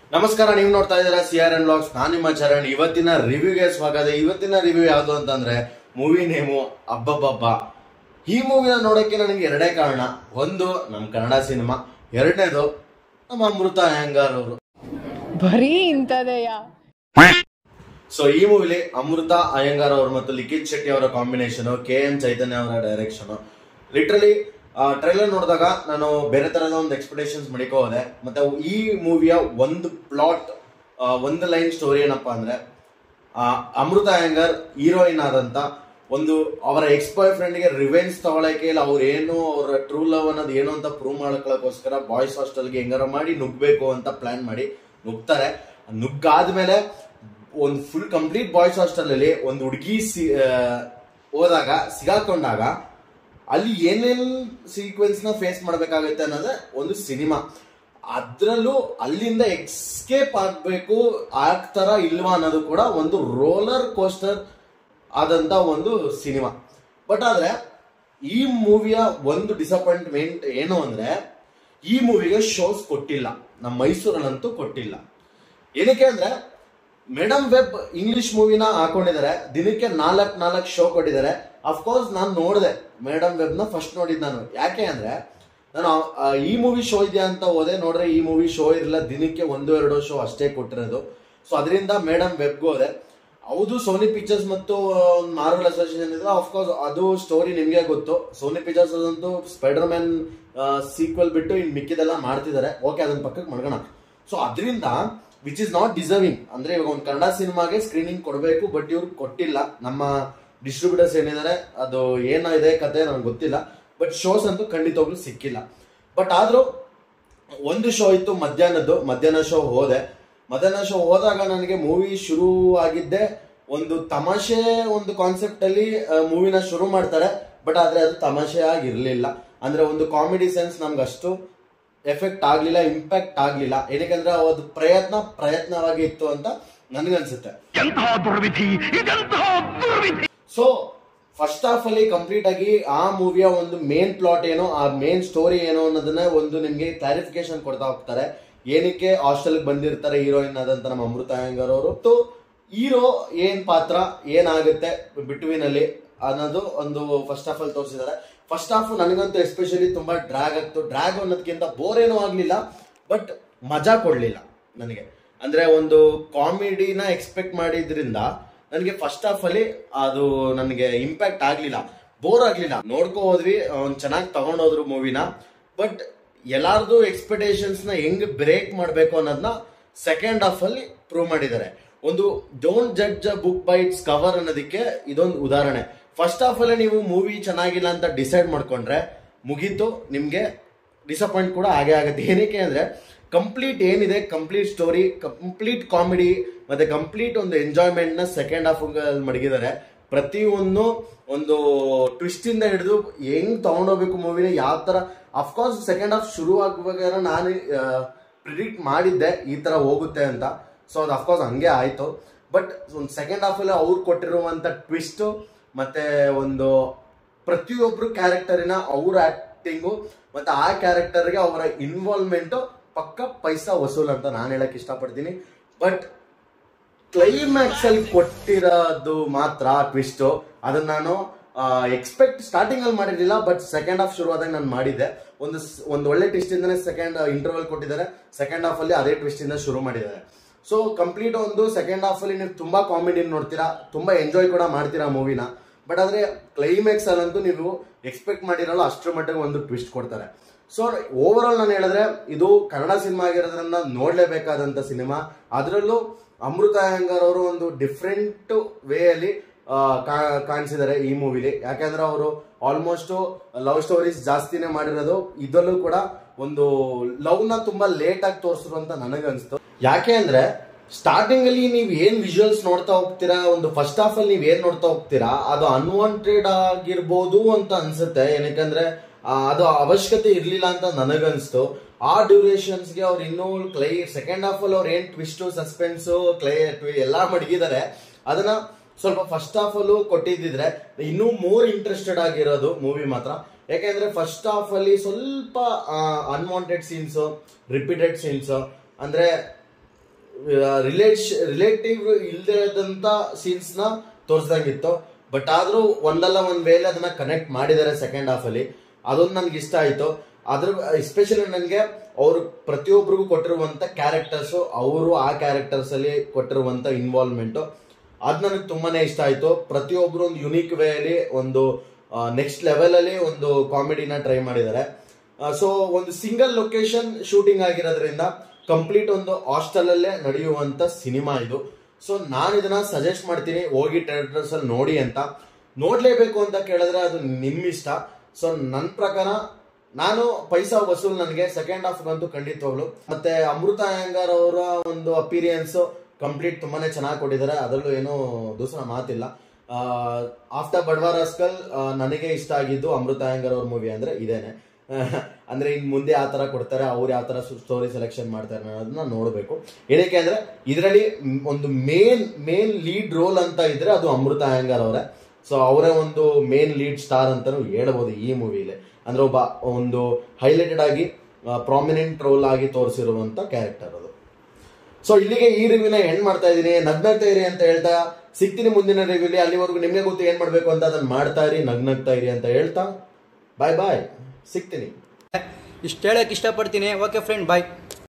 ನಮಸ್ಕಾರ ನೀವು ನೋಡ್ತಾ ಇದ್ದೀರಾ ಸಿ ಆರ್ ಎನ್ ಬ್ಲಾಗ್ಸ್ ನಾನು ನಿಮ್ಮ ಚರಣ್ ಇವತ್ತಿನ ರಿವ್ಯೂಗೆ ಸ್ವಾಗತ ಇವತ್ತಿನ ರಿವ್ಯೂ ಯಾವುದು ಅಂತಂದ್ರೆ ಮೂವಿ ನೇಮು ಅಬ್ಬಬ್ಬಬ್ಬ ಈ ಮೂವಿನ ನೋಡೋಕೆ ನನಗೆ ಎರಡೇ ಕಾರಣ ಒಂದು ನಮ್ಮ ಕನ್ನಡ ಸಿನಿಮಾ ಎರಡನೇದು ನಮ್ಮ ಅಮೃತ ಅಯ್ಯಂಗಾರ್ ಅವರು ಬರೀ ಇಂಥದೆಯ ಸೊ ಈ ಮೂವಿಲಿ ಅಮೃತ ಅಯ್ಯಂಗಾರ್ ಅವರು ಮತ್ತು ಲಿಖಿತ್ ಶೆಟ್ಟಿ ಅವರ ಕಾಂಬಿನೇಷನ್ ಕೆ ಎಂ ಚೈತನ್ಯ ಅವರ ಡೈರೆಕ್ಷನ್ ಲಿಟ್ರಲಿ ಟ್ರೈಲರ್ ನೋಡಿದಾಗ ನಾನು ಬೇರೆ ತರದ ಒಂದು ಎಕ್ಸ್ಪೆಕ್ಟೇಷನ್ಸ್ ಮಡಿಕೋ ಹೋದೆ ಮತ್ತೆ ಈ ಮೂವಿಯ ಒಂದು ಪ್ಲಾಟ್ ಒಂದು ಲೈನ್ ಸ್ಟೋರಿ ಏನಪ್ಪಾ ಅಂದ್ರೆ ಆ, ಅಮೃತ ಅಯ್ಯಂಗಾರ್ ಹೀರೋಯಿನ್ ಆದಂತ ಒಂದು ಅವರ ಎಕ್ಸ್ ಬಾಯ್ ಫ್ರೆಂಡ್ಗೆ ರಿವೆನ್ಸ್ ತಗೊಳಕ್ಕೆ ಇಲ್ಲ ಅವ್ರ ಏನು ಅವರ ಟ್ರೂ ಲವ್ ಅನ್ನೋದು ಏನು ಅಂತ ಪ್ರೂವ್ ಮಾಡ್ಕೊಳ್ಳೋಕೋಸ್ಕರ ಬಾಯ್ಸ್ ಹಾಸ್ಟೆಲ್ಗೆ ಹೆಂಗಾರ ಮಾಡಿ ನುಗ್ಬೇಕು ಅಂತ ಪ್ಲಾನ್ ಮಾಡಿ ನುಗ್ತಾರೆ ನುಗ್ಗಾದ್ಮೇಲೆ ಒಂದು ಫುಲ್ ಕಂಪ್ಲೀಟ್ ಬಾಯ್ಸ್ ಹಾಸ್ಟೆಲ್ ಅಲ್ಲಿ ಒಂದು ಹುಡುಗಿ ಸಿ ಆ, ಹೋದಾಗ ಸಿಗಾಕೊಂಡಾಗ ಅಲ್ಲಿ ಏನೇನ್ ಸೀಕ್ವೆನ್ಸ್ ನ ಫೇಸ್ ಮಾಡ್ಬೇಕಾಗತ್ತೆ ಅನ್ನೋದೇ ಒಂದು ಸಿನಿಮಾ ಅದ್ರಲ್ಲೂ ಅಲ್ಲಿಂದ ಎಕ್ಸ್ಕೇಪ್ ಆಗ್ಬೇಕು ಆಗ್ತಾರ ಇಲ್ವಾ ಅನ್ನೋದು ಕೂಡ ಒಂದು ರೋಲರ್ ಕೋಸ್ಟರ್ ಆದಂತ ಒಂದು ಸಿನಿಮಾ ಬಟ್ ಆದ್ರೆ ಈ ಮೂವಿಯ ಒಂದು ಡಿಸಪಾಯಿಂಟ್ಮೆಂಟ್ ಏನು ಅಂದ್ರೆ ಈ ಮೂವಿಗೆ ಶೋಸ್ ಕೊಟ್ಟಿಲ್ಲ ನಮ್ಮ ಮೈಸೂರಲ್ಲಂತೂ ಕೊಟ್ಟಿಲ್ಲ ಏನಕ್ಕೆ ಅಂದ್ರೆ ಮೇಡಮ್ ವೆಬ್ ಇಂಗ್ಲಿಷ್ ಮೂವಿನ ಹಾಕೊಂಡಿದ್ದಾರೆ ದಿನಕ್ಕೆ ನಾಲ್ಕ್ ನಾಲ್ಕ್ ಶೋ ಕೊಟ್ಟಿದ್ದಾರೆ ಅಫ್ಕೋರ್ಸ್ ನಾನು ನೋಡಿದೆ ಮೇಡಮ್ ವೆಬ್ ನ ಫಸ್ಟ್ ನೋಡಿದ್ ನಾನು ಯಾಕೆ ಅಂದ್ರೆ ನಾನು ಆ, ಈ ಮೂವಿ ಶೋ ಇದೆಯಾ ಅಂತ ಹೋದೆ ನೋಡ್ರೆ ಈ ಮೂವಿ ಶೋ ಇರಲಿಲ್ಲ ದಿನಕ್ಕೆ ಒಂದು ಎರಡು ಶೋ ಅಷ್ಟೇ ಕೊಟ್ಟಿರೋದು ಸೊ ಅದರಿಂದ ಮೇಡಮ್ ವೆಬ್ಗೆ ಹೋದೆ ಹೌದು ಸೋನಿ ಪಿಕ್ಚರ್ಸ್ ಮತ್ತು ಮಾರ್ವಲ್ ಅಸೋಸಿಯೇಷನ್ ಇದೆ ಅಫ್ಕೋರ್ಸ್ ಅದು ಸ್ಟೋರಿ ನಿಮಗೆ ಗೊತ್ತು ಸೋನಿ ಪಿಕ್ಚರ್ಸ್ ಅಂತೂ ಸ್ಪೈಡರ್ ಮ್ಯಾನ್ ಸೀಕ್ವಲ್ ಬಿಟ್ಟು ಇನ್ ಮಿಕ್ಕಿದೆಲ್ಲ ಮಾಡ್ತಿದ್ದಾರೆ ಓಕೆ ಅದನ್ನ ಪಕ್ಕಕ್ಕೆ ಮಡ್ಗೋಣ ಸೊ ಅದರಿಂದ ವಿಚ್ ಇಸ್ ನಾಟ್ ಡಿಸರ್ವಿಂಗ್ ಅಂದ್ರೆ ಇವಾಗ ಒಂದು ಕನ್ನಡ ಸಿನಿಮಾಗೆ ಸ್ಕ್ರೀನಿಂಗ್ ಕೊಡಬೇಕು ಬಟ್ ಇವ್ರು ಕೊಟ್ಟಿಲ್ಲ ನಮ್ಮ ಡಿಸ್ಟ್ರಿಬ್ಯೂಟರ್ಸ್ ಏನಿದ್ದಾರೆ ಅದು ಏನಿದೆ ಕತೆ ನನಗೆ ಗೊತ್ತಿಲ್ಲ ಬಟ್ ಶೋಸ್ ಅಂತೂ ಖಂಡಿತವಾಗ್ಲೂ ಸಿಕ್ಕಿಲ್ಲ ಬಟ್ ಆದ್ರೂ ಒಂದು ಶೋ ಇತ್ತು ಮಧ್ಯಾಹ್ನದ್ದು ಮಧ್ಯಾಹ್ನ ಶೋ ಹೋದೆ ಮಧ್ಯಾಹ್ನ ಶೋ ಹೋದಾಗ ನನಗೆ ಮೂವಿ ಶುರು ಆಗಿದ್ದೆ ಒಂದು ತಮಾಷೆ ಒಂದು ಕಾನ್ಸೆಪ್ಟ್ ಅಲ್ಲಿ ಮೂವಿನ ಶುರು ಮಾಡ್ತಾರೆ ಬಟ್ ಆದ್ರೆ ಅದು ತಮಾಷೆ ಆಗಿರ್ಲಿಲ್ಲ ಅಂದ್ರೆ ಒಂದು ಕಾಮಿಡಿ ಸೆನ್ಸ್ ನಮ್ಗೆ ಅಷ್ಟು ಎಫೆಕ್ಟ್ ಆಗ್ಲಿಲ್ಲ ಇಂಪ್ಯಾಕ್ಟ್ ಆಗ್ಲಿಲ್ಲ ಏನಕ್ಕಂದ್ರೆ ಅದು ಪ್ರಯತ್ನ ಪ್ರಯತ್ನವಾಗಿ ಇತ್ತು ಅಂತ ನನ್ಗನ್ಸುತ್ತೆ ಎಂತಹ ದುರ್ವಿಧಿ ಇದೆಂತಹ ದುರ್ವಿಧಿ ಸೊ ಫಸ್ಟ್ ಹಾಫ್ ಅಲ್ಲಿ ಕಂಪ್ಲೀಟ್ ಆಗಿ ಆ ಮೂವಿಯ ಒಂದು ಮೇನ್ ಪ್ಲಾಟ್ ಏನೋ ಆ ಮೇನ್ ಸ್ಟೋರಿ ಏನೋ ಅನ್ನೋದನ್ನ ಒಂದು ನಿಮ್ಗೆ ಕ್ಲಾರಿಫಿಕೇಶನ್ ಕೊಡ್ತಾ ಹೋಗ್ತಾರೆ ಏನಕ್ಕೆ ಹಾಸ್ಟೆಲ್ ಬಂದಿರ್ತಾರೆ ಹೀರೋಯಿನ್ ಆದಂತ ನಮ್ಮ ಅಮೃತ ಅಯ್ಯಂಗಾರ್ ಅವರು ಮತ್ತು ಹೀರೋ ಏನ್ ಪಾತ್ರ ಏನಾಗುತ್ತೆ ಬಿಟ್ವೀನ್ ಅಲ್ಲಿ ಅನ್ನೋದು ಒಂದು ಫಸ್ಟ್ ಹಾಫ್ ಅಲ್ಲಿ ತೋರಿಸಿದ್ದಾರೆ ಫಸ್ಟ್ ಹಾಫ್ ನನಗಂತೂ ಎಸ್ಪೆಷಲಿ ತುಂಬಾ ಡ್ರ್ಯಾಗ್ ಆಗ್ತು ಡ್ರ್ಯಾಗ್ ಅನ್ನೋದಕ್ಕಿಂತ ಬೋರ್ ಏನೂ ಆಗ್ಲಿಲ್ಲ ಬಟ್ ಮಜಾ ಕೊಡ್ಲಿಲ್ಲ ನನಗೆ ಅಂದ್ರೆ ಒಂದು ಕಾಮಿಡಿನ ಎಕ್ಸ್ಪೆಕ್ಟ್ ಮಾಡಿದ್ರಿಂದ ನನಗೆ ಫಸ್ಟ್ ಹಾಫ್ ಅಲ್ಲಿ ಅದು ನನಗೆ ಇಂಪ್ಯಾಕ್ಟ್ ಆಗ್ಲಿಲ್ಲ ಬೋರ್ ಆಗ್ಲಿಲ್ಲ ನೋಡ್ಕೊ ಹೋದ್ವಿ ಅವ್ನು ಚೆನ್ನಾಗಿ ತಗೊಂಡೋದ್ರು ಮೂವಿನ ಬಟ್ ಎಲ್ಲಾರ್ದು ಎಕ್ಸ್ಪೆಕ್ಟೇಷನ್ಸ್ ನ ಹೆಂಗ್ ಬ್ರೇಕ್ ಮಾಡ್ಬೇಕು ಅನ್ನೋದನ್ನ ಸೆಕೆಂಡ್ ಹಾಫ್ ಅಲ್ಲಿ ಪ್ರೂವ್ ಮಾಡಿದ್ದಾರೆ ಒಂದು don't judge a book by its cover ಅನ್ನೋದಕ್ಕೆ ಇದೊಂದು ಉದಾಹರಣೆ ಫಸ್ಟ್ ಹಾಫ್ ಅಲ್ಲಿ ನೀವು ಮೂವಿ ಚೆನ್ನಾಗಿಲ್ಲ ಅಂತ ಡಿಸೈಡ್ ಮಾಡ್ಕೊಂಡ್ರೆ ಮುಗೀತು ನಿಮ್ಗೆ ಡಿಸಪಾಯಿಂಟ್ ಕೂಡ ಹಾಗೆ ಆಗುತ್ತೆ ಏನಕ್ಕೆ ಅಂದ್ರೆ ಕಂಪ್ಲೀಟ್ ಏನಿದೆ ಕಂಪ್ಲೀಟ್ ಸ್ಟೋರಿ ಕಂಪ್ಲೀಟ್ ಕಾಮಿಡಿ ಮತ್ತೆ ಕಂಪ್ಲೀಟ್ ಒಂದು ಎಂಜಾಯ್ಮೆಂಟ್ ನ ಸೆಕೆಂಡ್ ಹಾಫ್ ಮಡಗಿದ್ದಾರೆ ಪ್ರತಿಯೊಂದು ಒಂದು ಟ್ವಿಸ್ಟ್ ಇಂದ ಹಿಡಿದು ಹೆಂಗ್ ತಗೊಂಡೋಗ್ಬೇಕು ಮೂವಿನ ಯಾವ ತರ ಅಫ್ಕೋರ್ಸ್ ಸೆಕೆಂಡ್ ಹಾಫ್ ಶುರು ಆಗ್ಬೇಕಾದ್ರೆ ನಾನು ಪ್ರಿಡಿಕ್ಟ್ ಮಾಡಿದ್ದೆ ಈ ತರ ಹೋಗುತ್ತೆ ಅಂತ ಸೊ ಅದು ಅಫ್ಕೋರ್ಸ್ ಹಂಗೆ ಆಯ್ತು ಬಟ್ ಒಂದು ಸೆಕೆಂಡ್ ಹಾಫ್ ಅಲ್ಲಿ ಅವ್ರು ಕೊಟ್ಟಿರುವಂತ ಟ್ವಿಸ್ಟ್ ಮತ್ತೆ ಒಂದು ಪ್ರತಿಯೊಬ್ರು ಕ್ಯಾರೆಕ್ಟರಿನ ಅವ್ರ ಆಕ್ಟಿಂಗು ಮತ್ತೆ ಆ ಕ್ಯಾರೆಕ್ಟರ್ಗೆ ಅವರ ಇನ್ವಾಲ್ವ್ಮೆಂಟ್ ಪಕ್ಕ ಪೈಸಾ ವಸೂಲ್ ಅಂತ ನಾನು ಹೇಳಕ್ ಇಷ್ಟಪಡ್ತೀನಿ ಬಟ್ ಕ್ಲೈಮ್ಯಾಕ್ಸ್ ಅಲ್ಲಿ ಕೊಟ್ಟಿರೋದು ಮಾತ್ರ ಟ್ವಿಸ್ಟ್ ಅದನ್ನ ನಾನು ಎಕ್ಸ್ಪೆಕ್ಟ್ ಸ್ಟಾರ್ಟಿಂಗ್ ಅಲ್ಲಿ ಮಾಡಿರ್ಲಿಲ್ಲ ಬಟ್ ಸೆಕೆಂಡ್ ಹಾಫ್ ಶುರು ಆದಾಗ ನಾನು ಮಾಡಿದ್ದೆ ಒಂದು ಸ್- ಒಂದು ಒಳ್ಳೆ ಟ್ವಿಸ್ಟ್ ಇಂದಾನೆ ಸೆಕೆಂಡ್ ಇಂಟರ್ವಲ್ ಕೊಟ್ಟಿದ್ದಾರೆ ಸೆಕೆಂಡ್ ಹಾಫ್ ಅಲ್ಲಿ ಅದೇ ಟ್ವಿಸ್ಟ್ ಇಂದ ಶುರು ಮಾಡಿದ್ದಾರೆ ಸೊ ಕಂಪ್ಲೀಟ್ ಒಂದು ಸೆಕೆಂಡ್ ಹಾಫ್ ಅಲ್ಲಿ ನೀವು ತುಂಬಾ ಕಾಮಿಡಿ ನೋಡ್ತೀರಾ ತುಂಬಾ ಎಂಜಾಯ್ ಕೂಡ ಮಾಡ್ತೀರಾ ಮೂವಿನ ಬಟ್ ಆದ್ರೆ ಕ್ಲೈಮ್ಯಾಕ್ಸ್ ಅಲ್ಲಂತೂ ನೀವು ಎಕ್ಸ್ಪೆಕ್ಟ್ ಮಾಡಿರಲ್ಲ ಅಷ್ಟರ ಮಟ್ಟಿಗೆ ಒಂದು ಟ್ವಿಸ್ಟ್ ಕೊಡ್ತಾರೆ ಸೊ ಓವರ್ ಆಲ್ ನಾನು ಹೇಳಿದ್ರೆ ಇದು ಕನ್ನಡ ಸಿನಿಮಾ ಆಗಿರೋದ್ರಿಂದ ನೋಡ್ಲೇಬೇಕಾದಂತ ಸಿನಿಮಾ ಅದರಲ್ಲೂ ಅಮೃತ ಅಯ್ಯಂಗಾರ್ ಅವರು ಒಂದು ಡಿಫ್ರೆಂಟ್ ವೇ ಅಲ್ಲಿ ಆ, ಕಾ- ಕಾಣಿಸಿದ್ದಾರೆ ಈ ಮೂವಿಲಿ ಯಾಕಂದ್ರೆ ಅವರು ಆಲ್ಮೋಸ್ಟ್ ಲವ್ ಸ್ಟೋರೀಸ್ ಜಾಸ್ತಿನೇ ಮಾಡಿರೋದು ಇದರಲ್ಲೂ ಕೂಡ ಒಂದು ಲವ್ ನ ತುಂಬಾ ಲೇಟ್ ಆಗಿ ತೋರಿಸಿರು ಅಂತ ನನಗನ್ಸ್ತು ಯಾಕೆ ಅಂದ್ರೆ ಸ್ಟಾರ್ಟಿಂಗ್ ಅಲ್ಲಿ ನೀವು ಏನ್ ವಿಜುವಲ್ಸ್ ನೋಡ್ತಾ ಹೋಗ್ತೀರಾ ಒಂದು ಫಸ್ಟ್ ಹಾಫ್ ಅಲ್ಲಿ ನೀವ್ ಏನ್ ನೋಡ್ತಾ ಹೋಗ್ತೀರಾ ಅದು ಅನ್ವಾಂಟೆಡ್ ಆಗಿರ್ಬೋದು ಅಂತ ಅನ್ಸುತ್ತೆ ಏನಕ್ಕಂದ್ರೆ ಆ, ಅದು ಅವಶ್ಯಕತೆ ಇರ್ಲಿಲ್ಲ ಅಂತ ನನಗನ್ಸ್ತು ಆ ಡ್ಯೂರೇಷನ್ಸ್ ಗೆ ಅವ್ರು ಇನ್ನೂ ಕ್ಲೈ ಸೆಕೆಂಡ್ ಹಾಫ್ ಅಲ್ಲಿ ಅವ್ರು ಏನ್ ಟ್ವಿಸ್ಟ್ ಸಸ್ಪೆನ್ಸ್ ಕ್ಲೈ ಎಲ್ಲಾ ಮಡಗಿದ್ದಾರೆ ಅದನ್ನ ಸ್ವಲ್ಪ ಫಸ್ಟ್ ಹಾಫ್ ಅಲ್ಲೂ ಕೊಟ್ಟಿದ್ದಿದ್ರೆ ಇನ್ನೂ ಮೋರ್ ಇಂಟ್ರೆಸ್ಟೆಡ್ ಆಗಿರೋದು ಮೂವಿ ಮಾತ್ರ ಯಾಕೆಂದ್ರೆ ಫಸ್ಟ್ ಹಾಫ್ ಅಲ್ಲಿ ಸ್ವಲ್ಪ ಅನ್ವಾಂಟೆಡ್ ಸೀನ್ಸ್ ರಿಪೀಟೆಡ್ ಸೀನ್ಸ್ ಅಂದ್ರೆ ರಿಲೇಟ್ ರಿಲೇಟಿವ್ ಇಲ್ದಿರೋದಂತ ಸೀನ್ಸ್ ನ ತೋರಿಸ್ದಂಗಿತ್ತು ಬಟ್ ಆದ್ರೂ ಒಂದಲ್ಲ ಒಂದ್ ವೇಳೆ ಅದನ್ನ ಕನೆಕ್ಟ್ ಮಾಡಿದ್ದಾರೆ ಸೆಕೆಂಡ್ ಹಾಫ್ ಅಲ್ಲಿ ಅದೊಂದು ನನ್ಗೆ ಇಷ್ಟ ಆಯ್ತು ಅದ್ರ ಎಸ್ಪೆಷಲಿ ನನಗೆ ಅವರು ಪ್ರತಿಯೊಬ್ಬರಿಗೂ ಕೊಟ್ಟಿರುವಂತ ಕ್ಯಾರೆಕ್ಟರ್ಸ್ ಅವರು ಆ ಕ್ಯಾರೆಕ್ಟರ್ಸ್ ಅಲ್ಲಿ ಕೊಟ್ಟಿರುವಂತ ಇನ್ವಾಲ್ವ್ಮೆಂಟ್ ಅದ್ ನನಗೆ ತುಂಬಾನೇ ಇಷ್ಟ ಆಯ್ತು ಪ್ರತಿಯೊಬ್ರು ಒಂದು ಯುನೀಕ್ ವೇ ಅಲ್ಲಿ ಒಂದು ನೆಕ್ಸ್ಟ್ ಲೆವೆಲ್ ಅಲ್ಲಿ ಒಂದು ಕಾಮಿಡಿನ ಟ್ರೈ ಮಾಡಿದ್ದಾರೆ ಸೊ ಒಂದು ಸಿಂಗಲ್ ಲೊಕೇಶನ್ ಶೂಟಿಂಗ್ ಆಗಿರೋದ್ರಿಂದ ಕಂಪ್ಲೀಟ್ ಒಂದು ಹಾಸ್ಟೆಲ್ ಅಲ್ಲೇ ನಡೆಯುವಂತ ಸಿನಿಮಾ ಇದು ಸೊ ನಾನು ಇದನ್ನ ಸಜೆಸ್ಟ್ ಮಾಡ್ತೀನಿ ಹೋಗಿ ಥಿಯೇಟರ್ಸ್ ಅಲ್ಲಿ ನೋಡಿ ಅಂತ ನೋಡ್ಲೇಬೇಕು ಅಂತ ಕೇಳಿದ್ರೆ ಅದು ನಿಮ್ ಇಷ್ಟ ಸೊ ನನ್ನ ಪ್ರಕಾರ ನಾನು ಪೈಸಾ ವಸೂಲ್ ನನಗೆ ಸೆಕೆಂಡ್ ಹಾಫ್ ಅಂತೂ ಖಂಡಿತವಾಗ್ಲು ಮತ್ತೆ ಅಮೃತ ಅಯ್ಯಂಗಾರ್ ಅವರ ಒಂದು ಅಪೀರಿಯನ್ಸ್ ಕಂಪ್ಲೀಟ್ ತುಂಬಾನೇ ಚೆನ್ನಾಗಿ ಕೊಟ್ಟಿದ್ದಾರೆ ಅದರಲ್ಲೂ ಏನೂ ದೂಸರ ಮಾತಿಲ್ಲ ಆಫ್ಟರ್ ಬಡವಾ ರಾಸ್ಕಲ್ ನನಗೆ ಇಷ್ಟ ಆಗಿದ್ದು ಅಮೃತ ಅಯ್ಯಂಗಾರ್ ಅವ್ರ ಮೂವಿ ಅಂದ್ರೆ ಇದೇನೆ ಅಂದ್ರೆ ಇನ್ ಮುಂದೆ ಯಾವ ತರ ಕೊಡ್ತಾರೆ ಅವ್ರು ಯಾವ ತರ ಸ್ಟೋರಿ ಸೆಲೆಕ್ಷನ್ ಮಾಡ್ತಾರೆ ಅನ್ನೋದನ್ನ ನೋಡಬೇಕು ಏನಕ್ಕೆ ಅಂದ್ರೆ ಇದರಲ್ಲಿ ಒಂದು ಮೇನ್ ಮೇನ್ ಲೀಡ್ ರೋಲ್ ಅಂತ ಇದ್ರೆ ಅದು ಅಮೃತ ಅಯ್ಯಂಗಾರ್ ಅವರೇ ಸೊ ಅವರೇ ಒಂದು ಮೇನ್ ಲೀಡ್ ಸ್ಟಾರ್ ಅಂತಾನು ಹೇಳ್ಬೋದು ಈ ಮೂವಿಲಿ ಅಂದ್ರೆ ಒಬ್ಬ ಒಂದು ಹೈಲೈಟೆಡ್ ಆಗಿ ಪ್ರಾಮಿನೆಂಟ್ ರೋಲ್ ಆಗಿ ತೋರಿಸಿರುವಂತ ಕ್ಯಾರೆಕ್ಟರ್ ಅದು ಸೊ ಇಲ್ಲಿಗೆ ಈ ರಿವ್ಯೂನ ಎಂಡ್ ಮಾಡ್ತಾ ಇದೀನಿ ನಗ್ನಗ್ತಾ ಇರಿ ಅಂತ ಹೇಳ್ತಾ ಸಿಗ್ತೀನಿ ಮುಂದಿನ ರಿವ್ಯೂಲಿ ಅಲ್ಲಿವರೆಗೂ ನಿಮ್ಗೆ ಗೊತ್ತು ಏನ್ ಮಾಡ್ಬೇಕು ಅಂತ ಅದನ್ನ ಮಾಡ್ತಾ ಇರಿ ನಗ್ನಗ್ತಾ ಇರಿ ಅಂತ ಹೇಳ್ತಾ ಬಾಯ್ ಬಾಯ್ ಸಿಗ್ತೀನಿ ಇಷ್ಟು ಹೇಳಕ್ಕೆ ಇಷ್ಟಪಡ್ತೀನಿ ಓಕೆ ಫ್ರೆಂಡ್ ಬಾಯ್